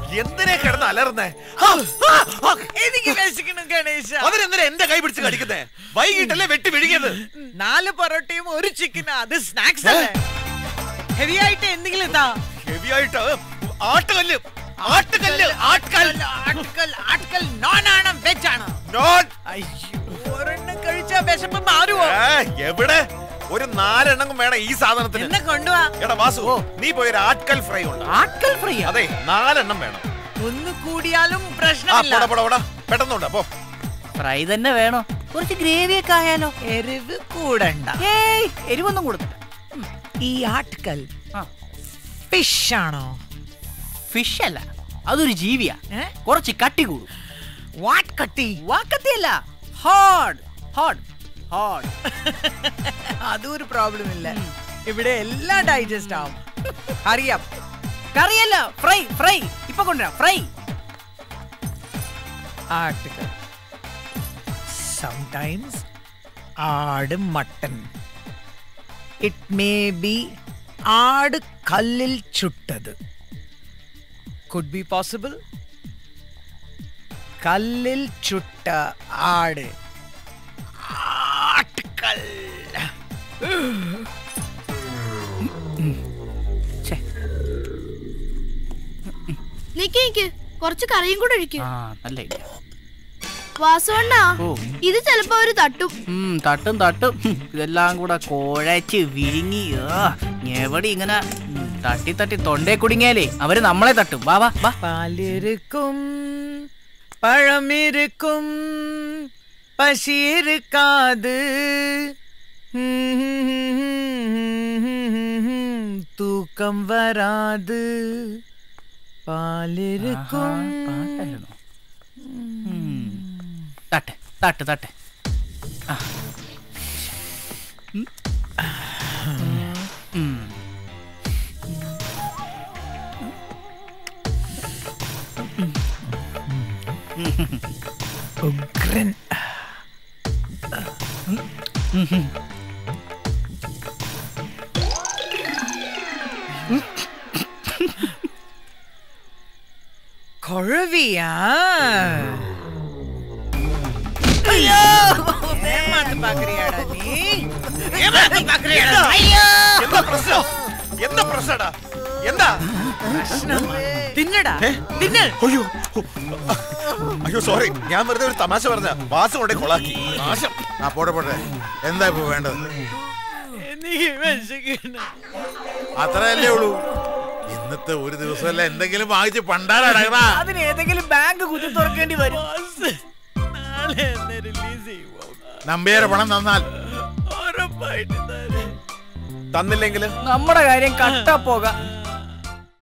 എന്തിനെ കിടന്ന് അലർന്നേ ആ, ആ, ആ. എനിക്ക് വിശക്കണം ഗണേശ അതിനെന്തിനാ എന്റെ കൈ പിടിച്ച് കടിക്കുന്നേ വൈകിട്ടല്ലേ വെട്ടി വിഴുകിയത് നാല് പൊറോട്ടയും ഒരു ചിക്കനും അത് സ്നാക്സ് അല്ലേ ഹെവി ആയിട്ട് എന്തെങ്കിലും താ ഹെവി ആയിട്ട് ആട്ടുകല്ല് ആട്ടുകല്ല് ആട്ടുകല്ല് ആട്ടുകൽ ആട്ടുകൽ നോൺ ആണ് വെജ് ആണ് നോൺ അയ്യോ ഒരെണ്ണം കഴിച്ചാ വിശപ്പ് മാറുവോ ഏ, എവിടെ ഒരു നാലെണ്ണം വേണം ഈ സാധനത്തിന് എന്നെ കൊണ്ടുവാ എടാ വാസു നീ പോയി ഒരു ആട്കൽ ഫ്രൈ ഉണ്ട് ആട്ടുകൽ ഫ്രീ അതെ നാലെണ്ണം വേണം ഒന്ന് കൂടിയാലും ആ പ്രശ്നമില്ല പോടാ പോടാ പോടാ പെട്ടെന്നുണ്ട് പോ ഫ്രൈ തന്നെ വേണോ കുറച്ച് ഗ്രേവി ഒക്കെ ആയാലോ എരിവ് കൂടണ്ട ഏയ് എരിവൊന്നും കൊടുത്തില്ല ഈ ആട്ടുകൽ ആ ഫിഷ് ആണോ ഫിഷ് അല്ല അതൊരു ജീവിയാ ഏ? കുറച്ച് കട്ടി കൂടും വാട്ട് കട്ടി വാക്കത്തിയല്ല ഹാർഡ് ഹാർഡ് ഹാർഡ് അതും ഒരു പ്രോബ്ലം ഇല്ല ഇവിടെ എല്ലാം ഡൈജസ്റ്റ് ആവും അറിയാം കറിയല്ല ഫ്രൈ ഫ്രൈ ഇപ്പൊ കൊണ്ടുവരാം ഫ്രൈ ആട്ടുകൾ സംടൈംസ് ആട് മട്ടൻ ഇറ്റ് മേ ബി ആട് കല്ലിൽ ചുട്ടത് കുഡ് ബി പോസിബിൾ കല്ലിൽ ചുട്ട ആട് ആട്ടുകൽ നിക്ക് നിക്ക് കുറച്ച് കറിയും കൂടെ ഒഴിക്കും ആ നല്ല idea. വാസുവണ്ണാ ഓ ഇത് ചെലപ്പോ അവര് തട്ടും ഉം, തട്ടും തട്ടും ഹും, ഇതെല്ലാം കൂടെ കുഴച്ച് വിഴുങ്ങി ആ, ഞെവടി ഇങ്ങനെ ഉം, തട്ടി തട്ടി തൊണ്ടേ കുടുങ്ങിയാലേ അവര് നമ്മളെ തട്ടും വാ വാ വാ பாலிருக்கும் பழம் இருக்கும் பசி இருக்காது தூக்கம் வராது பாலிருக்கும் പാട്ടായിരുന്നോ? ഉം. തട്ട് തട്ട് തട്ട് ആ. ഉം. ഉം. ഉഗ്രൻ കൊഴവിയാ അയ്യോ ഏമാത്ത് പാക്കറിയാടാ നീ ഏമാത്ത് പാക്കറിയാടാ അയ്യോ എന്താ പ്രശ്നം എന്താ പ്രശ്നടാ എന്താ തിന്നടാ തിന്ന് അയ്യോ അയ്യോ സോറി ഞാൻ വെറുതെ ഒരു തമാശ പറഞ്ഞ വാസം കൊണ്ടേ കൊളാക്കി നാശം ആ പോട്ടെ പോട്ടെ എന്താ ഇപ്പൊ വേണ്ടത് എനിക്ക് വിശക്കണം അത്രയല്ലേ ഉള്ളൂ ഇന്നത്തെ ഒരു ദിവസമല്ല എന്തെങ്കിലും വാങ്ങിച്ച് പണ്ടാലടങ്ങണ അതിന് ഏതെങ്കിലും ബാങ്ക് കുത്തി തുറക്കേണ്ടി വരും ബോസ്, നാളെ എന്നെ റിലീസ് ചെയ്യുമോ നമ്പിയാരെ പണം തന്നാൽ ഉറപ്പായിട്ട് തരാം. തന്നില്ലെങ്കില് നമ്മുടെ കാര്യം കട്ടാ പോക